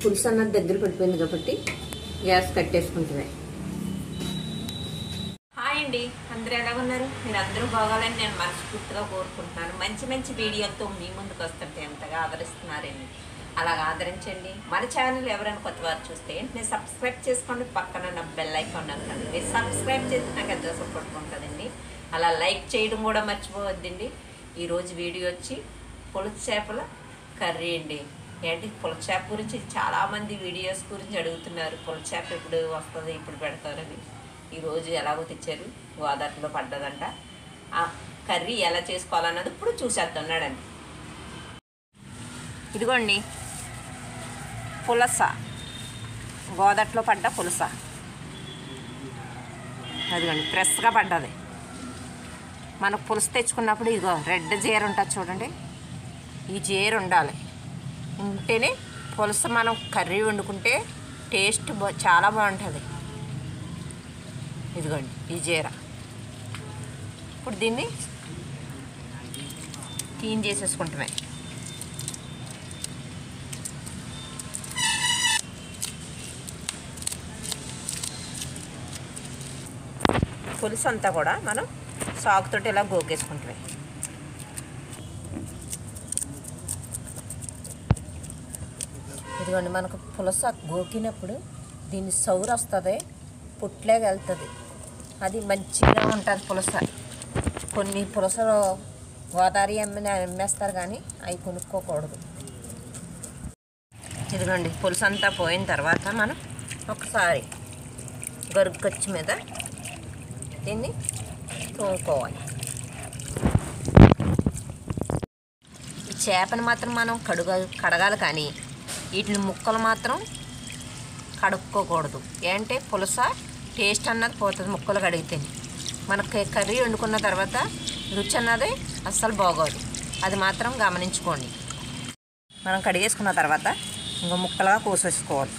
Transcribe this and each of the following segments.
పులుసు అన్నది దగ్గర పడిపోయింది కాబట్టి గ్యాస్ కట్టేసుకుంటుంది హాయ్ అండి అందరూ ఎలా ఉన్నారు మీరు అందరూ బాగోవాలని నేను మనస్ఫూర్తిగా కోరుకుంటున్నాను మంచి మంచి వీడియోలతో మీ ముందుకు వస్తుంటే ఎంతగా ఆదరిస్తున్నారండి అలాగ ఆదరించండి మన ఛానల్ ఎవరైనా కొత్త వారు చూస్తే వెంటనే సబ్స్క్రైబ్ చేసుకోండి పక్కన నా బెల్ ఐకాన్ నొక్కండి మీరు సబ్స్క్రైబ్ చేసి నాకు ఎంతో సపోర్ట్ ఉంటుందండి అలా లైక్ చేయడం కూడా మర్చిపోవద్దండి ఈరోజు వీడియో వచ్చి పులుసు చేపల కర్రీ అండి ఏంటి పులస చేప గురించి చాలామంది వీడియోస్ గురించి అడుగుతున్నారు పులస చేప ఎప్పుడు వస్తుంది ఇప్పుడు పెడతారని ఈరోజు ఎలాగో తెచ్చారు గోదావరిలో పడ్డదంట ఆ కర్రీ ఎలా చేసుకోవాలన్నది ఇప్పుడు చూసేస్తున్నాడండి ఇదిగోండి పులస గోదట్లో పడ్డ పులస అదిగోండి ఫ్రెష్గా పడ్డది మనకు పులుసు తెచ్చుకున్నప్పుడు ఇదిగో రెడ్ జీర ఉంటుంది చూడండి ఈ జీర ఉండాలి ఉంటేనే పులుసు మనం కర్రీ వండుకుంటే టేస్ట్ బా చాలా బాగుంటుంది ఇదిగోండి ఈ జీర ఇప్పుడు దీన్ని క్లీన్ చేసేసుకుంటామే పులుసు అంతా కూడా మనం సాగుతోటి ఇలా గోకేసుకుంటామే ఇదిగోండి మనకు పులస గోకినప్పుడు దీని సౌరు వస్తుంది పుట్లేగా వెళ్తుంది అది మంచిగా ఉంటుంది పులస కొన్ని పులసలు గోదావరి అమ్మిన అమ్మేస్తారు కానీ అవి కొనుక్కోకూడదు ఇదిగోండి పులుసు అంతా పోయిన తర్వాత మనం ఒకసారి గరుగ్గచ్చు మీద దీన్ని తోముకోవాలి ఈ చేపను మాత్రం మనం కడుగ కడగాలి కానీ వీటిని ముక్కలు మాత్రం కడుక్కోకూడదు ఏంటంటే పులస టేస్ట్ అన్నది పోతుంది ముక్కలు కడిగితే మనకి కర్రీ వండుకున్న తర్వాత రుచి అన్నది అస్సలు బాగోదు అది మాత్రం గమనించుకోండి మనం కడిగేసుకున్న తర్వాత ఇంకో ముక్కలుగా కోసేసుకోవాలి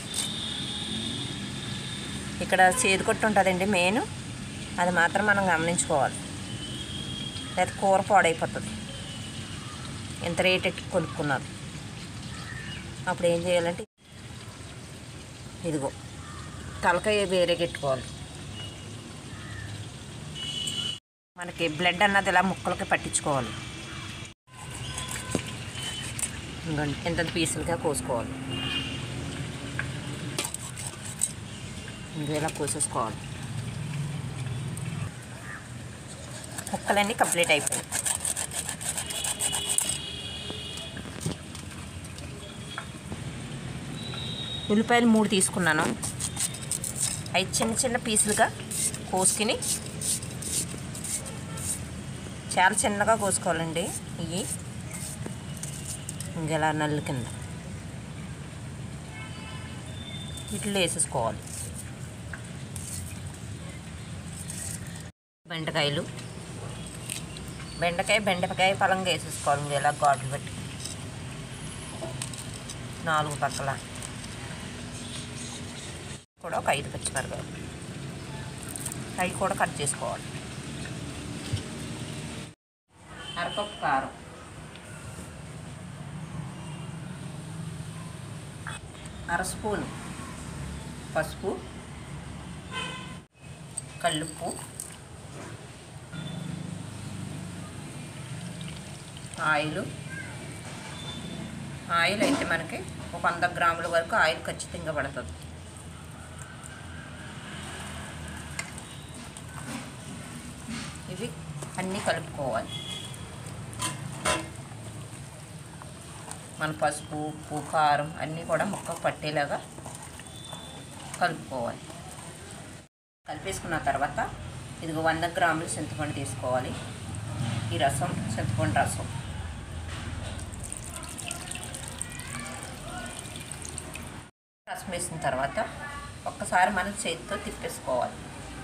ఇక్కడ చేదు కొట్టు ఉంటుందండి మెయిన్ అది మాత్రం మనం గమనించుకోవాలి లేదా కూర పాడైపోతుంది ఎంత రేట్ ఎట్టి కొనుక్కున్నారు అప్పుడు ఏం చేయాలంటే ఇదిగో తలకాయ వేరే పెట్టుకోవాలి మనకి బ్లడ్ అన్నది ఇలా ముక్కలకి పట్టించుకోవాలి ఇంకోండి ఎంత పీసులుగా కోసుకోవాలి ఇంకో ఇలా కోసేసుకోవాలి ముక్కలన్నీ కంప్లీట్ అయిపోయాయి ఉల్లిపాయలు మూడు తీసుకున్నాను అవి చిన్న చిన్న పీసులుగా కోసుకుని చాలా చిన్నగా కోసుకోవాలండి ఇవి ఇంకెలా నల్లు కింద వీటిలో వేసేసుకోవాలి బెండకాయలు బెండకాయ బెండకాయ పలంగా వేసేసుకోవాలి ఇంక ఇలా ఘాట్లు పెట్టి నాలుగు పక్కల కూడా ఒక ఐదు పచ్చిమిరపకాయలు అవి కూడా కట్ చేసుకోవాలి అరకప్పు కారం అర స్పూన్ పసుపు కల్లుప్పు ఆయిల్ ఆయిల్ అయితే మనకి ఒక వంద గ్రాముల వరకు ఆయిల్ ఖచ్చితంగా పడుతుంది ఇవి అన్నీ కలుపుకోవాలి మన పసుపు ఉప్పు కారం అన్నీ కూడా ముక్కకు పట్టేలాగా కలుపుకోవాలి కలిపేసుకున్న తర్వాత ఇదిగో వంద గ్రాములు చింతపండు తీసుకోవాలి ఈ రసం చింతపండు రసం రసం వేసిన తర్వాత ఒక్కసారి మనం చేతితో తిప్పేసుకోవాలి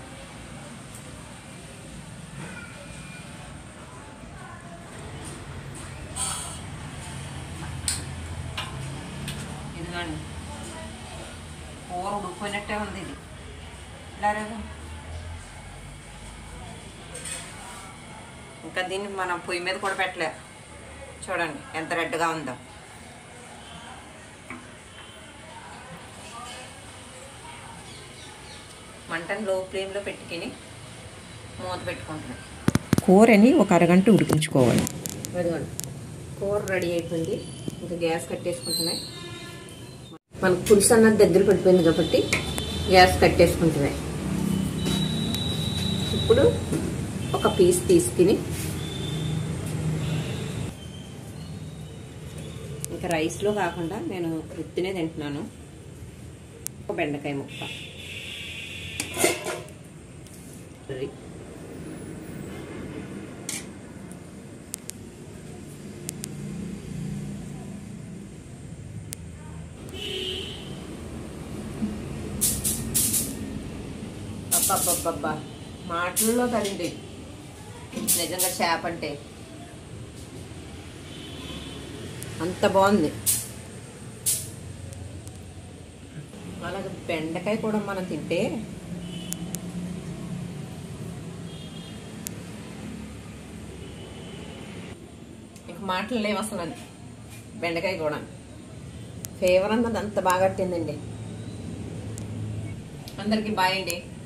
ఇదిగోండి కూర ఉడికిపోయినట్టే ఉంది ఇది ఇలా రేపు ఇంకా దీన్ని మనం పొయ్యి మీద కూడా పెట్టలే చూడండి ఎంత రెడ్గా ఉందో మంటను లో ఫ్లేమ్లో పెట్టుకుని మూత పెట్టుకుంటున్నాను కూరని ఒక అరగంట ఉడికించుకోవాలి అదిగోండి కూర రెడీ అయిపోయింది ఇంకా గ్యాస్ కట్టేసుకుంటున్నాయి మనకు పులుసు అన్నది దగ్గర పడిపోయింది కాబట్టి గ్యాస్ కట్టేసుకుంటున్నాయి ఇప్పుడు ఒక పీస్ తీసుకుని ఇంకా రైస్లో కాకుండా నేను ఉత్తినే తింటున్నాను ఒక బెండకాయ ముక్క కర్రీ అబ్బబ్బబ్బబ్బా మాటల్లో కదండి నిజంగా చేప అంటే అంత బాగుంది అలాగే బెండకాయ కూడా మనం తింటే ఇక మాటలు లేవు అసలు అని. బెండకాయ కూడా ఫేవర్ అన్నది అంత బాగా పట్టిందండి అందరికీ బాయ్ అండి